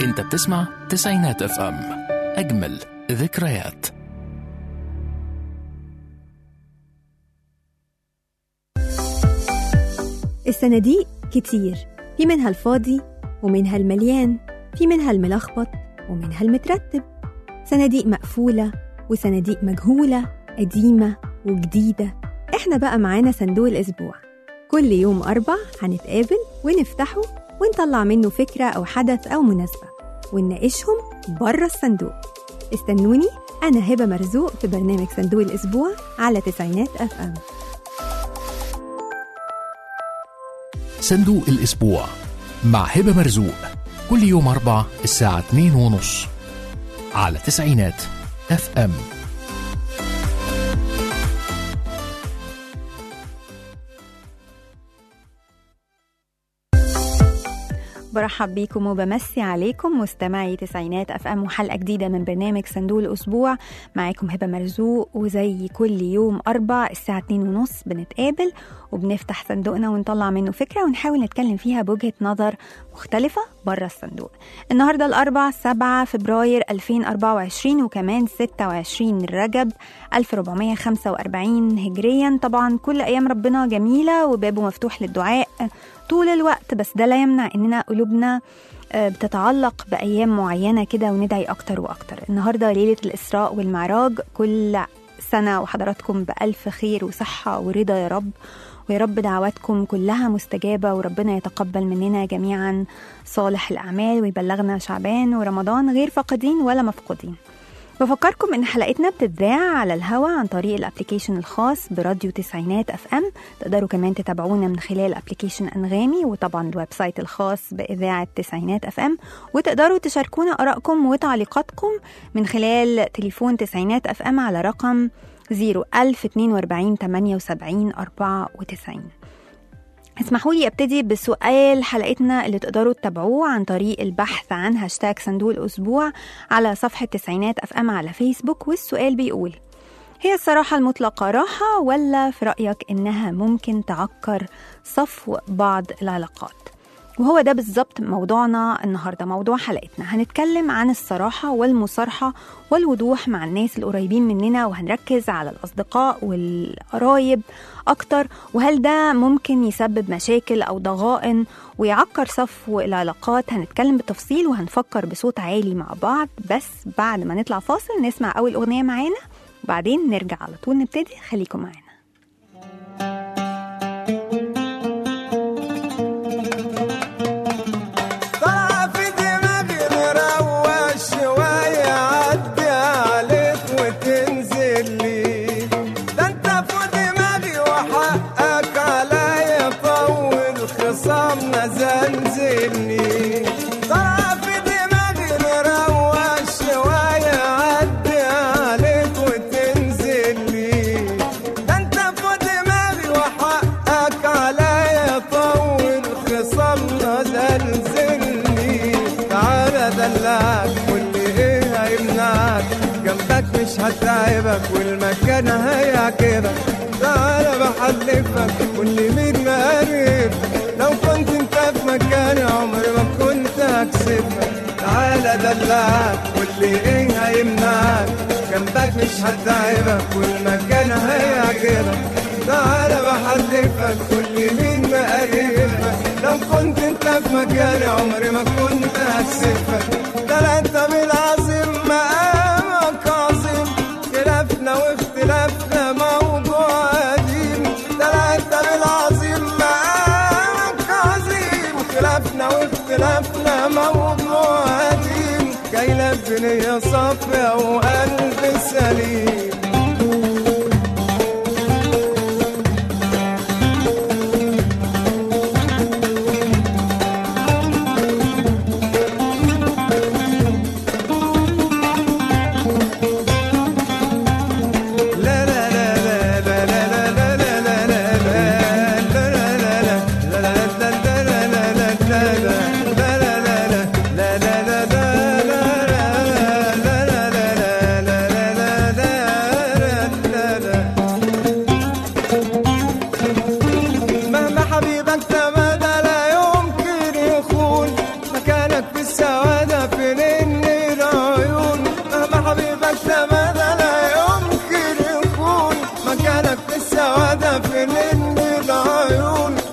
انت بتسمع تسعينات اف ام اجمل ذكريات الصناديق كتير في منها الفاضي ومنها المليان في منها الملخبط ومنها المترتب صناديق مقفولة وصناديق مجهولة قديمة وجديدة احنا بقى معانا صندوق الأسبوع كل يوم أربع هنتقابل ونفتحه ونطلع منه فكرة أو حدث أو مناسبة ونناقشهم بره الصندوق استنوني أنا هبة مرزوق في برنامج صندوق الأسبوع على تسعينات أف أم صندوق الأسبوع مع هبة مرزوق كل يوم أربع الساعة 2 ونص على تسعينات اف ام برحب بيكم وبمسي عليكم مستمعي تسعينات اف ام وحلقه جديده من برنامج صندوق الاسبوع معاكم هبه مرزوق وزي كل يوم اربع الساعه 2 ونص بنتقابل وبنفتح صندوقنا ونطلع منه فكره ونحاول نتكلم فيها بوجهه نظر مختلفه بره الصندوق النهارده الاربع 7 فبراير 2024 وكمان 26 رجب 1445 هجريا طبعا كل ايام ربنا جميله وبابه مفتوح للدعاء طول الوقت بس ده لا يمنع اننا قلوبنا آه، بتتعلق بأيام معينة كده وندعي أكتر وأكتر النهاردة ليلة الإسراء والمعراج كل سنة وحضراتكم بألف خير وصحة ورضا يا رب ويا رب دعواتكم كلها مستجابة وربنا يتقبل مننا جميعا صالح الأعمال ويبلغنا شعبان ورمضان غير فاقدين ولا مفقودين بفكركم ان حلقتنا بتتذاع على الهوا عن طريق الابليكيشن الخاص براديو تسعينات اف ام تقدروا كمان تتابعونا من خلال ابليكيشن انغامي وطبعا الويب سايت الخاص باذاعه تسعينات اف ام وتقدروا تشاركونا ارائكم وتعليقاتكم من خلال تليفون تسعينات اف ام على رقم 01042 78 94 اسمحوا لي ابتدي بسؤال حلقتنا اللي تقدروا تتابعوه عن طريق البحث عن هاشتاج صندوق الاسبوع على صفحه تسعينات اف ام على فيسبوك والسؤال بيقول هي الصراحة المطلقة راحة ولا في رأيك إنها ممكن تعكر صفو بعض العلاقات؟ وهو ده بالظبط موضوعنا النهارده موضوع حلقتنا هنتكلم عن الصراحه والمصارحه والوضوح مع الناس القريبين مننا وهنركز على الاصدقاء والقرايب اكتر وهل ده ممكن يسبب مشاكل او ضغائن ويعكر صفو العلاقات هنتكلم بالتفصيل وهنفكر بصوت عالي مع بعض بس بعد ما نطلع فاصل نسمع اول اغنيه معانا وبعدين نرجع على طول نبتدي خليكم معانا طلع في دماغي نروق شوية عدي عليك وتنزل لي ده انت في دماغي وحقك عليا طول خصامنا زنزلني طلع في دماغي نروق شوية عدي عليك وتنزل لي ده انت في دماغي وحقك عليا طول خصامنا زلزلني تعالى دلعك واللي ايه هيمنعك جنبك مش هتعبك والمكان هيعجبك تعالى بحلفك واللي مين مقرب لو كنت انت في مكاني عمري ما كنت هكسبك تعالى دلعك واللي ايه هيمنعك جنبك مش هتعبك والمكان هيعجبك تعالى بحلفك كل مين مقربك لو كنت انت في مكاني عمري ما كنت هكسفك ده لا انت بالعظيم مقامك عظيم خلافنا واختلافنا موضوع قديم ده لا انت بالعظيم مقامك عظيم خلافنا واختلافنا موضوع قديم جاي لك بنية صافية وقلب سليم مهما حبيبك تمادى لا يمكن يخون مكانك في السعادة في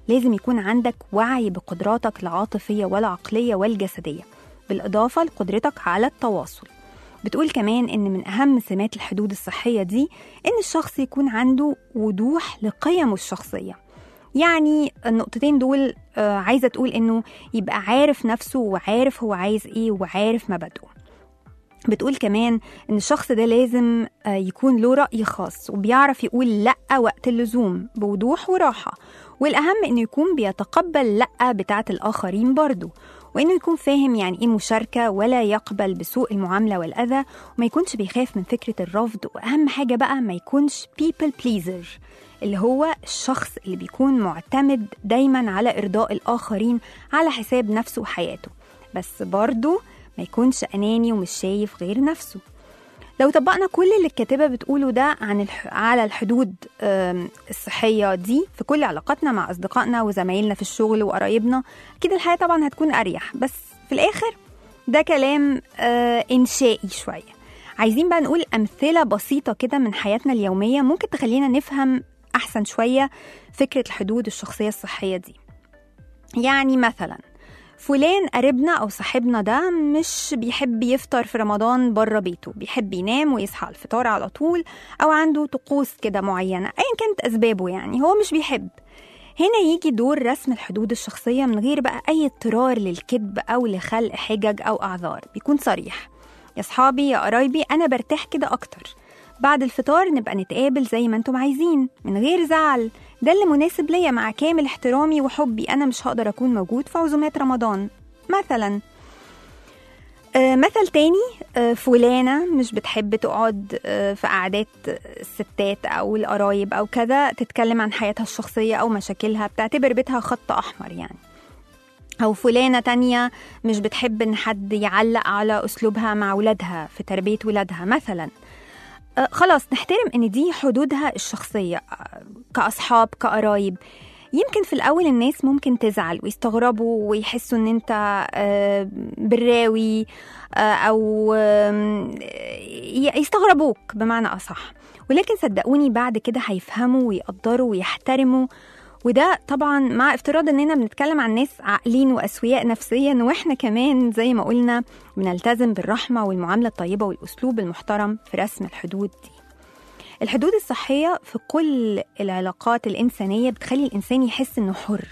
لازم يكون عندك وعي بقدراتك العاطفية والعقلية والجسدية بالإضافة لقدرتك على التواصل بتقول كمان إن من أهم سمات الحدود الصحية دي إن الشخص يكون عنده وضوح لقيمه الشخصية يعني النقطتين دول آه، عايزة تقول إنه يبقى عارف نفسه وعارف هو عايز إيه وعارف مبادئه بتقول كمان إن الشخص ده لازم آه، يكون له رأي خاص وبيعرف يقول لأ وقت اللزوم بوضوح وراحة والأهم إنه يكون بيتقبل لأ بتاعة الآخرين برضه وإنه يكون فاهم يعني إيه مشاركة ولا يقبل بسوء المعاملة والأذى وما يكونش بيخاف من فكرة الرفض وأهم حاجة بقى ما يكونش people pleaser اللي هو الشخص اللي بيكون معتمد دايما على إرضاء الآخرين على حساب نفسه وحياته بس برضه ما يكونش أناني ومش شايف غير نفسه لو طبقنا كل اللي الكاتبة بتقوله ده عن الح... على الحدود آم، الصحية دي في كل علاقاتنا مع أصدقائنا وزمايلنا في الشغل وقرايبنا أكيد الحياة طبعا هتكون أريح بس في الآخر ده كلام آه إنشائي شوية عايزين بقى نقول أمثلة بسيطة كده من حياتنا اليومية ممكن تخلينا نفهم أحسن شوية فكرة الحدود الشخصية الصحية دي يعني مثلا فلان قريبنا أو صاحبنا ده مش بيحب يفطر في رمضان بره بيته بيحب ينام ويصحى على الفطار على طول أو عنده طقوس كده معينة أيا كانت أسبابه يعني هو مش بيحب هنا يجي دور رسم الحدود الشخصية من غير بقى أي اضطرار للكذب أو لخلق حجج أو أعذار بيكون صريح يا صحابي يا قرايبي أنا برتاح كده أكتر بعد الفطار نبقى نتقابل زي ما انتم عايزين من غير زعل ده اللي مناسب ليا مع كامل احترامي وحبي أنا مش هقدر أكون موجود في عزومات رمضان مثلا آه، مثل تاني آه، فلانة مش بتحب تقعد آه، في قعدات الستات أو القرايب أو كذا تتكلم عن حياتها الشخصية أو مشاكلها بتعتبر بيتها خط أحمر يعني أو فلانة تانية مش بتحب إن حد يعلق على أسلوبها مع ولادها في تربية ولادها مثلا آه، خلاص نحترم إن دي حدودها الشخصية آه، كأصحاب كقرايب يمكن في الأول الناس ممكن تزعل ويستغربوا ويحسوا إن أنت آه، براوي آه، أو آم، ي- يستغربوك بمعنى أصح ولكن صدقوني بعد كده هيفهموا ويقدروا ويحترموا وده طبعا مع افتراض اننا بنتكلم عن ناس عاقلين واسوياء نفسيا واحنا كمان زي ما قلنا بنلتزم بالرحمه والمعامله الطيبه والاسلوب المحترم في رسم الحدود دي الحدود الصحيه في كل العلاقات الانسانيه بتخلي الانسان يحس انه حر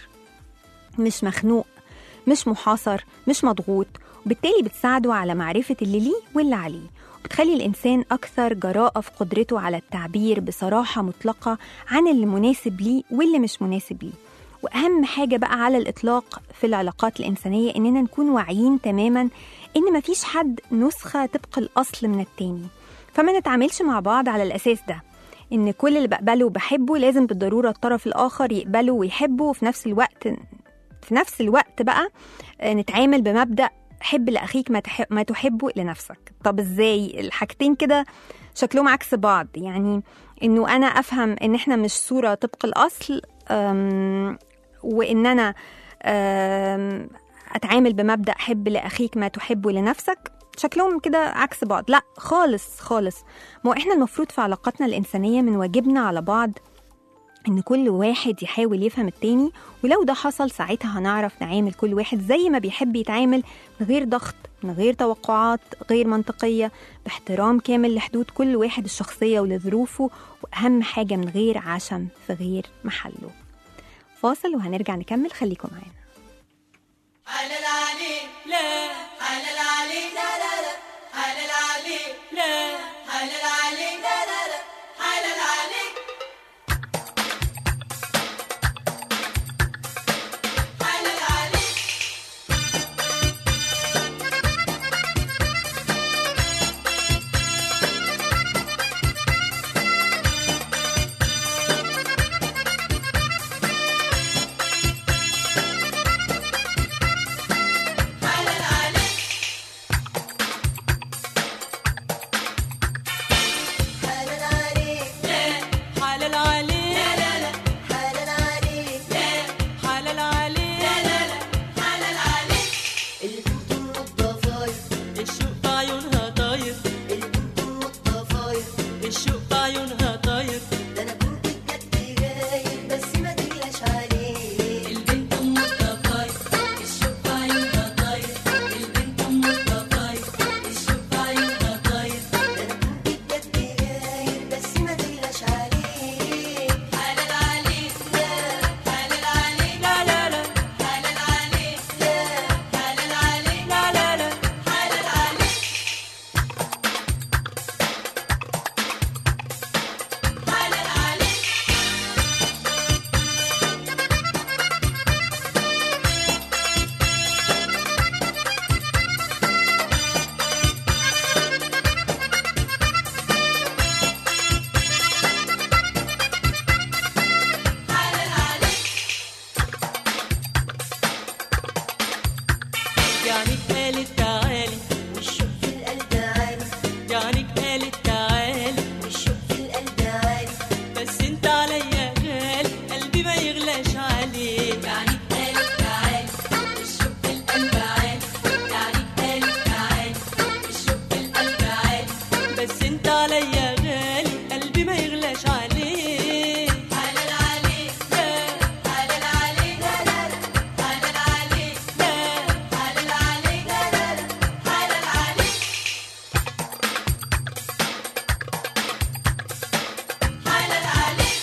مش مخنوق مش محاصر مش مضغوط وبالتالي بتساعده على معرفة اللي ليه واللي عليه وبتخلي الإنسان أكثر جراءة في قدرته على التعبير بصراحة مطلقة عن اللي مناسب ليه واللي مش مناسب ليه وأهم حاجة بقى على الإطلاق في العلاقات الإنسانية إننا نكون واعيين تماما إن مفيش حد نسخة طبق الأصل من التاني فما نتعاملش مع بعض على الأساس ده إن كل اللي بقبله وبحبه لازم بالضرورة الطرف الآخر يقبله ويحبه وفي نفس الوقت في نفس الوقت بقى آه، نتعامل بمبدأ حب لأخيك ما, تح... ما تحبه لنفسك طب إزاي الحاجتين كده شكلهم عكس بعض يعني إنه أنا أفهم إن إحنا مش صورة طبق الأصل أم... وإن أنا أم... أتعامل بمبدأ حب لأخيك ما تحبه لنفسك شكلهم كده عكس بعض لا خالص خالص ما هو إحنا المفروض في علاقاتنا الإنسانية من واجبنا على بعض إن كل واحد يحاول يفهم التاني ولو ده حصل ساعتها هنعرف نعامل كل واحد زي ما بيحب يتعامل من غير ضغط من غير توقعات غير منطقية باحترام كامل لحدود كل واحد الشخصية ولظروفه وأهم حاجة من غير عشم في غير محله فاصل وهنرجع نكمل خليكم معانا حلال عليك لا حلال عليك لا لا لا حلال عليك لا حلال عليك لا لا لا حلال عليك حلال عليك يعني قالت تعالي والشوق في القلب عالي يعني قالت تعالي والشوق في القلب عالي بس انت عليا غالي قلبي ما يغلاش عليك يعني قالت تعالي والشوق في القلب عالي يعني قالت تعالي والشوق في القلب عالي بس انت عليا غالي قلبي ما يغلاش عليك حلال عليك لا حلال عليك لا لا لا حلال عليك لا حلال عليك لا لا لا حلال عليك حلال عليك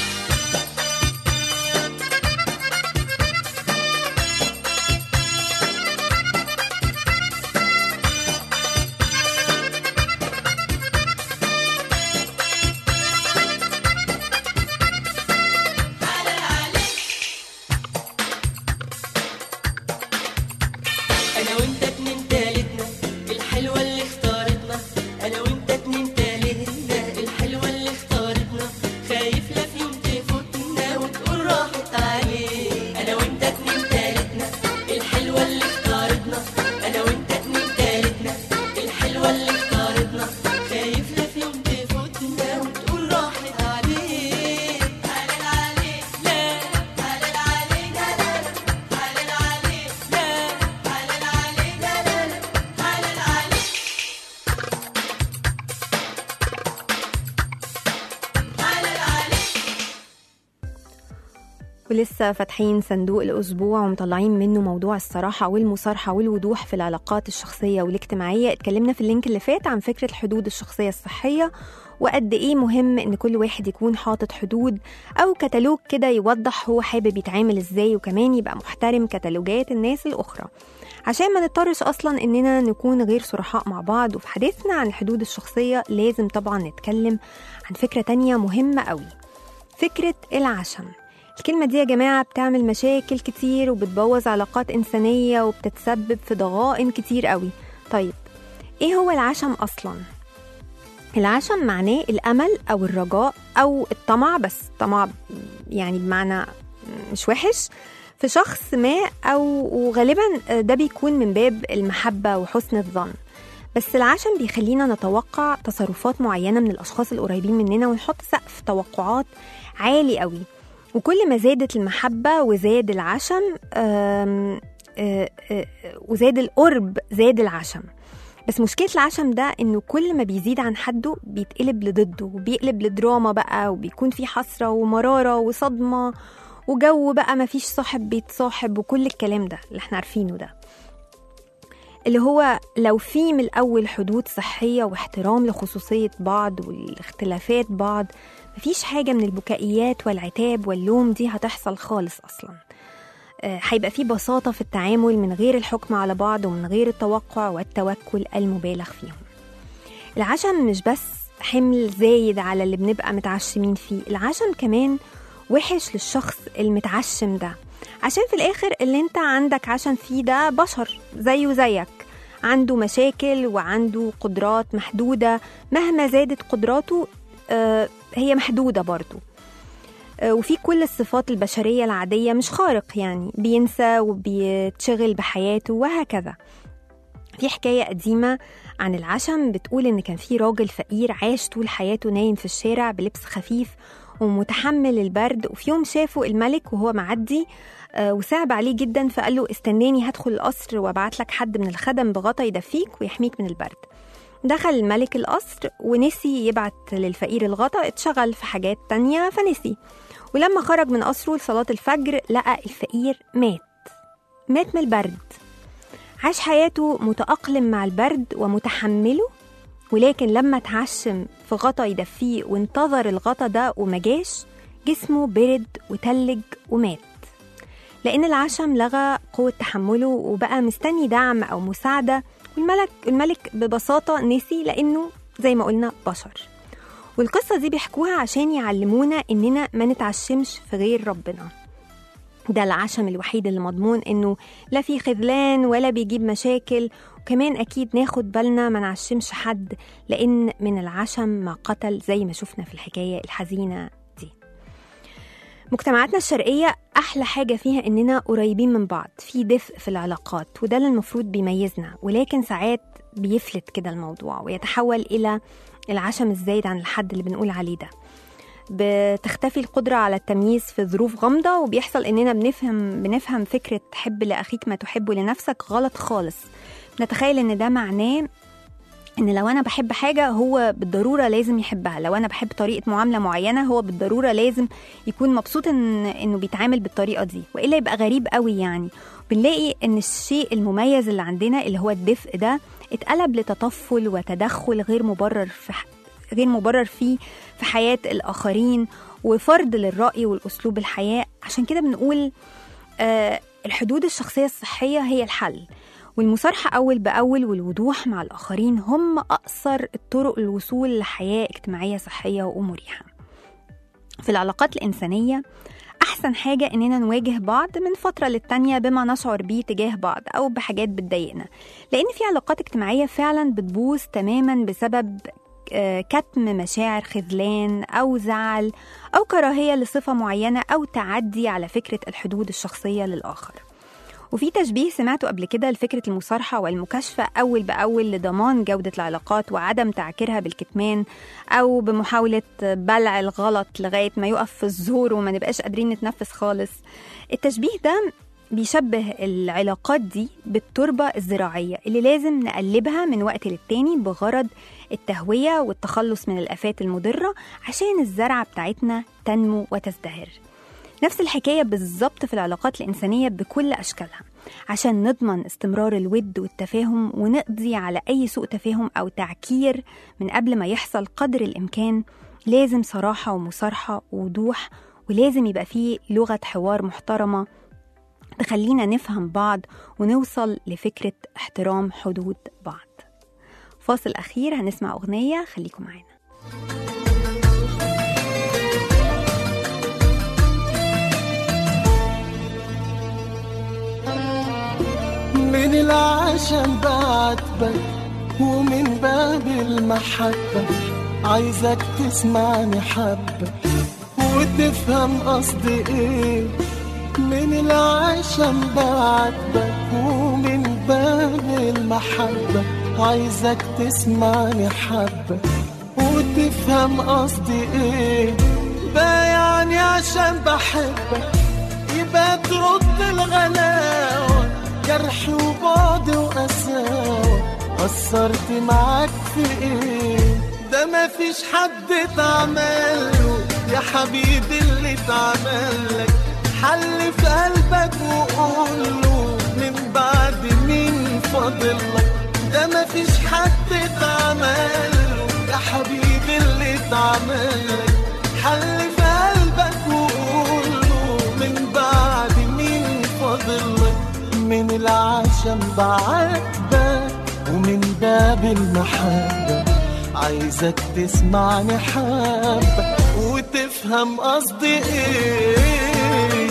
حلال عليك انا وانت اتنين تالتنا الحلوه اللي اختارتنا انا وانت اتنين تالتنا الحلوه اللي اختارتنا خايف لا في يوم تفوتنا وتقول راحت عليك انا وانت اتنين تالتنا الحلوه اللي اختارتنا انا وانت اتنين تالتنا الحلوه اللي اختارتنا خايف لا في يوم تفوتنا وتقول راحت عليك حلال عليك لا حلال عليك لا لا لا حلال عليك لا حلال عليك لا لا لا حلال عليك حلال عليك ولسه فاتحين صندوق الأسبوع ومطلعين منه موضوع الصراحة والمصارحة والوضوح في العلاقات الشخصية والاجتماعية اتكلمنا في اللينك اللي فات عن فكرة الحدود الشخصية الصحية وقد إيه مهم إن كل واحد يكون حاطط حدود أو كتالوج كده يوضح هو حابب يتعامل إزاي وكمان يبقى محترم كتالوجات الناس الأخرى عشان ما نضطرش أصلا إننا نكون غير صرحاء مع بعض وفي حديثنا عن الحدود الشخصية لازم طبعا نتكلم عن فكرة تانية مهمة قوي فكرة العشم الكلمة دي يا جماعة بتعمل مشاكل كتير وبتبوظ علاقات إنسانية وبتتسبب في ضغائن كتير قوي طيب إيه هو العشم أصلا؟ العشم معناه الأمل أو الرجاء أو الطمع بس طمع يعني بمعنى مش وحش في شخص ما أو وغالبا ده بيكون من باب المحبة وحسن الظن بس العشم بيخلينا نتوقع تصرفات معينة من الأشخاص القريبين مننا ونحط سقف توقعات عالي قوي وكل ما زادت المحبة وزاد العشم آم، آه، آه، وزاد القرب زاد العشم بس مشكلة العشم ده إنه كل ما بيزيد عن حده بيتقلب لضده وبيقلب لدراما بقى وبيكون في حسرة ومرارة وصدمة وجو بقى مفيش صاحب بيتصاحب وكل الكلام ده اللي احنا عارفينه ده اللي هو لو في من الأول حدود صحية واحترام لخصوصية بعض والاختلافات بعض مفيش حاجة من البكائيات والعتاب واللوم دي هتحصل خالص أصلا آه، هيبقى في بساطة في التعامل من غير الحكم على بعض ومن غير التوقع والتوكل المبالغ فيهم العشم مش بس حمل زايد على اللي بنبقى متعشمين فيه العشم كمان وحش للشخص المتعشم ده عشان في الآخر اللي انت عندك عشم فيه ده بشر زيه زيك عنده مشاكل وعنده قدرات محدودة مهما زادت قدراته آه، هي محدودة برضو آه، وفي كل الصفات البشرية العادية مش خارق يعني بينسى وبيتشغل بحياته وهكذا في حكاية قديمة عن العشم بتقول إن كان في راجل فقير عاش طول حياته نايم في الشارع بلبس خفيف ومتحمل البرد وفي يوم شافه الملك وهو معدي آه، وصعب عليه جدا فقال له استناني هدخل القصر وابعت لك حد من الخدم بغطا يدفيك ويحميك من البرد دخل الملك القصر ونسي يبعت للفقير الغطا اتشغل في حاجات تانية فنسي ولما خرج من قصره لصلاة الفجر لقى الفقير مات مات من البرد عاش حياته متأقلم مع البرد ومتحمله ولكن لما اتعشم في غطا يدفيه وانتظر الغطا ده وما جاش جسمه برد وتلج ومات لأن العشم لغى قوة تحمله وبقى مستني دعم أو مساعدة والملك الملك ببساطة نسي لأنه زي ما قلنا بشر والقصة دي بيحكوها عشان يعلمونا إننا ما نتعشمش في غير ربنا ده العشم الوحيد اللي مضمون إنه لا في خذلان ولا بيجيب مشاكل وكمان أكيد ناخد بالنا ما نعشمش حد لأن من العشم ما قتل زي ما شفنا في الحكاية الحزينة دي مجتمعاتنا الشرقية أحلى حاجة فيها إننا قريبين من بعض في دفء في العلاقات وده اللي المفروض بيميزنا ولكن ساعات بيفلت كده الموضوع ويتحول إلى العشم الزايد عن الحد اللي بنقول عليه ده بتختفي القدرة على التمييز في ظروف غامضة وبيحصل إننا بنفهم بنفهم فكرة حب لأخيك ما تحبه لنفسك غلط خالص نتخيل إن ده معناه ان لو انا بحب حاجه هو بالضروره لازم يحبها لو انا بحب طريقه معامله معينه هو بالضروره لازم يكون مبسوط ان انه بيتعامل بالطريقه دي والا يبقى غريب قوي يعني بنلاقي ان الشيء المميز اللي عندنا اللي هو الدفء ده اتقلب لتطفل وتدخل غير مبرر في ح... غير مبرر فيه في حياه الاخرين وفرض للراي والاسلوب الحياه عشان كده بنقول آه الحدود الشخصيه الصحيه هي الحل والمصارحة أول بأول والوضوح مع الآخرين هم أقصر الطرق للوصول لحياة اجتماعية صحية ومريحة في العلاقات الإنسانية أحسن حاجة إننا نواجه بعض من فترة للتانية بما نشعر بيه تجاه بعض أو بحاجات بتضايقنا لأن في علاقات اجتماعية فعلا بتبوظ تماما بسبب آه، كتم مشاعر خذلان أو زعل أو كراهية لصفة معينة أو تعدي على فكرة الحدود الشخصية للآخر وفي تشبيه سمعته قبل كده لفكرة المصارحة والمكاشفة أول بأول لضمان جودة العلاقات وعدم تعكيرها بالكتمان أو بمحاولة بلع الغلط لغاية ما يقف في الزور وما نبقاش قادرين نتنفس خالص التشبيه ده بيشبه العلاقات دي بالتربة الزراعية اللي لازم نقلبها من وقت للتاني بغرض التهوية والتخلص من الآفات المضرة عشان الزرعة بتاعتنا تنمو وتزدهر نفس الحكاية بالظبط في العلاقات الإنسانية بكل أشكالها عشان نضمن استمرار الود والتفاهم ونقضي على أي سوء تفاهم أو تعكير من قبل ما يحصل قدر الإمكان لازم صراحة ومصارحة ووضوح ولازم يبقى فيه لغة حوار محترمة تخلينا نفهم بعض ونوصل لفكرة احترام حدود بعض فاصل أخير هنسمع أغنية خليكم معانا من العشم بعاتبك ومن باب المحبة عايزك تسمعني حبة وتفهم قصدي ايه من العشم بعاتبك ومن باب المحبة عايزك تسمعني حبة وتفهم قصدي ايه بايعني عشان بحبك يبقى ترد الغلاوة جرح وبعد وقساوة قصرت معاك في ايه ده مفيش حد اتعمله يا حبيبي اللي اتعملك حل في قلبك وقوله من بعد مين فاضلك ده مفيش حد اتعمله يا حبيبي اللي اتعملك حل في قلبك وقوله من بعد مين فاضلك من العشم بعاتبك ومن باب المحبة عايزك تسمعني حبة وتفهم قصدي ايه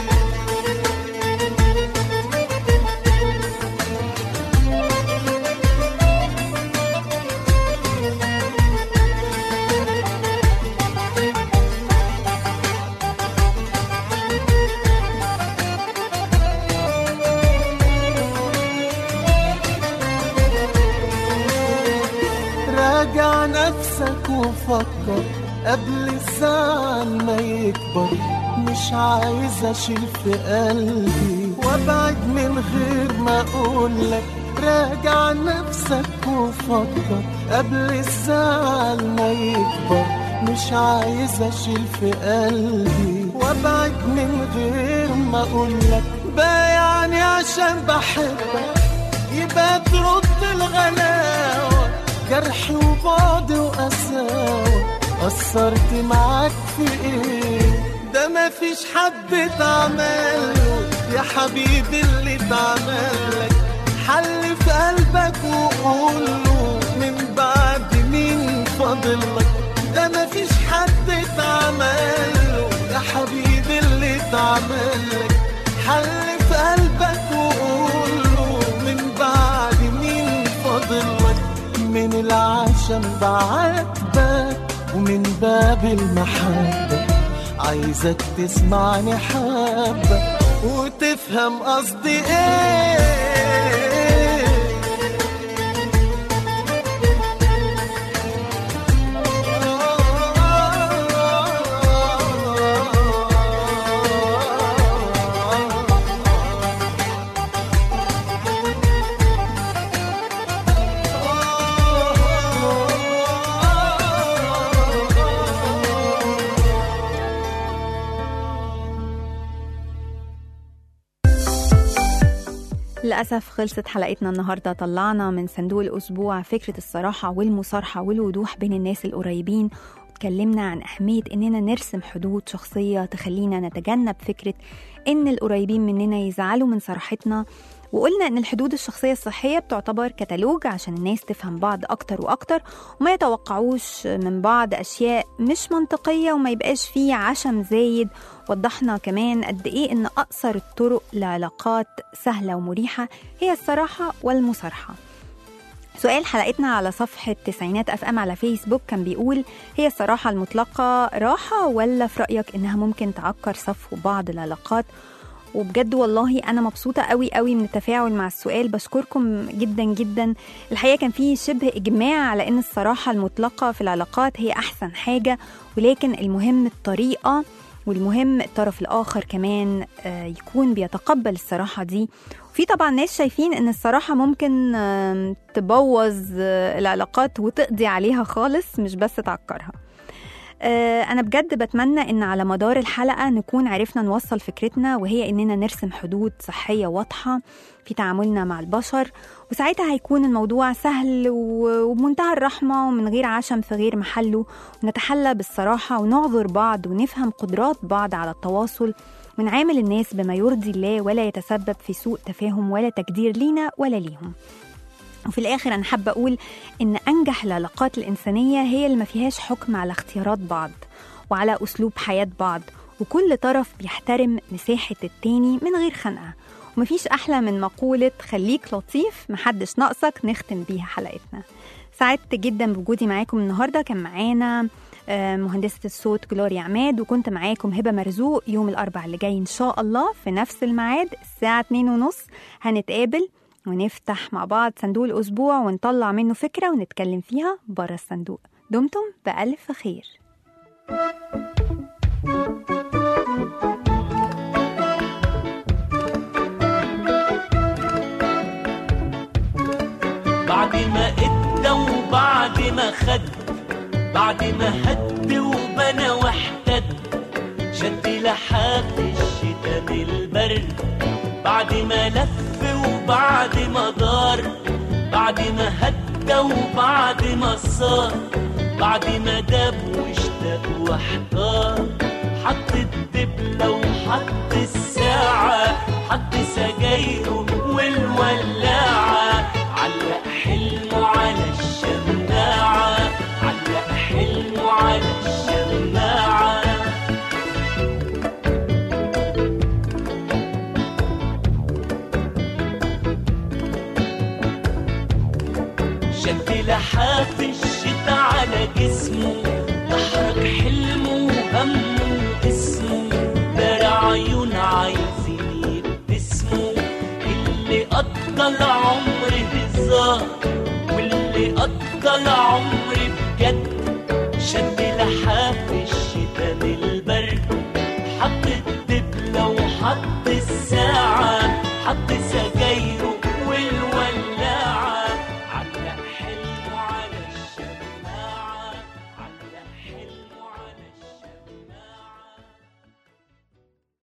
راجع نفسك وفكر قبل الزعل ما يكبر مش عايز اشيل في قلبي وابعد من غير ما اقولك راجع نفسك وفكر قبل الزعل ما يكبر مش عايز اشيل في قلبي وابعد من غير ما اقولك بايعني عشان بحبك يبقى ترد الغلاوة جرح وبعد وقساوة قصرت معاك في ايه ده مفيش حد اتعمله يا حبيبي اللي اتعملك حل في قلبك وقوله من بعد مين فاضلك ده مفيش حد اتعمله يا حبيبي اللي اتعملك حل في قلبك وقوله من بعد مين فاضلك من العشم بعاتبك ومن باب المحبة عايزك تسمعني حبة وتفهم قصدي ايه للأسف خلصت حلقتنا النهاردة طلعنا من صندوق الأسبوع فكرة الصراحة والمصارحة والوضوح بين الناس القريبين اتكلمنا عن أهمية إننا نرسم حدود شخصية تخلينا نتجنب فكرة إن القريبين مننا يزعلوا من صراحتنا وقلنا إن الحدود الشخصية الصحية بتعتبر كتالوج عشان الناس تفهم بعض أكتر وأكتر وما يتوقعوش من بعض أشياء مش منطقية وما يبقاش فيه عشم زايد وضحنا كمان قد إيه إن أقصر الطرق لعلاقات سهلة ومريحة هي الصراحة والمصارحة سؤال حلقتنا على صفحة تسعينات أف أم على فيسبوك كان بيقول هي الصراحة المطلقة راحة ولا في رأيك إنها ممكن تعكر صفو بعض العلاقات وبجد والله انا مبسوطه قوي قوي من التفاعل مع السؤال بشكركم جدا جدا الحقيقه كان في شبه اجماع على ان الصراحه المطلقه في العلاقات هي احسن حاجه ولكن المهم الطريقه والمهم الطرف الاخر كمان آه، يكون بيتقبل الصراحه دي في طبعا ناس شايفين ان الصراحه ممكن آم، تبوظ آه، العلاقات وتقضي عليها خالص مش بس تعكرها آه، أنا بجد بتمنى إن على مدار الحلقة نكون عرفنا نوصل فكرتنا وهي إننا نرسم حدود صحية واضحة في تعاملنا مع البشر وساعتها هيكون الموضوع سهل و- وبمنتهى الرحمة ومن غير عشم في غير محله ونتحلى بالصراحة ونعذر بعض ونفهم قدرات بعض على التواصل ونعامل الناس بما يرضي الله ولا يتسبب في سوء تفاهم ولا تقدير لينا ولا ليهم وفي الآخر أنا حابة أقول إن أنجح العلاقات الإنسانية هي اللي ما فيهاش حكم على اختيارات بعض وعلى أسلوب حياة بعض وكل طرف بيحترم مساحة التاني من غير خنقة ومفيش أحلى من مقولة خليك لطيف محدش ناقصك نختم بيها حلقتنا سعدت جدا بوجودي معاكم النهاردة كان معانا آه، مهندسة الصوت جلوريا عماد وكنت معاكم هبة مرزوق يوم الأربع اللي جاي إن شاء الله في نفس الميعاد الساعة 2 ونص هنتقابل ونفتح مع بعض صندوق الأسبوع ونطلع منه فكرة ونتكلم فيها بره الصندوق دمتم بألف خير بعد ما ادى وبعد ما خد بعد ما هد وبنى واحتد شد لحاف الشتا من البرد بعد ما لف وبعد ما دار بعد ما هدى وبعد ما صار بعد ما داب واشتاق واحتار حط الدبلة وحط الساعة حط سجايره والولاعة علق حلمه على الشماعة علق حلمه على الشماعة شد لحاف الشتا على جسمه احرق حلمه وهمه واسمه دار عيون عايزين يبتسموا اللي قضى العمر هزار واللي قضى العمر بجد شد لحاف الشتا من البرد حط الدبلة وحط الساعة حط سجاير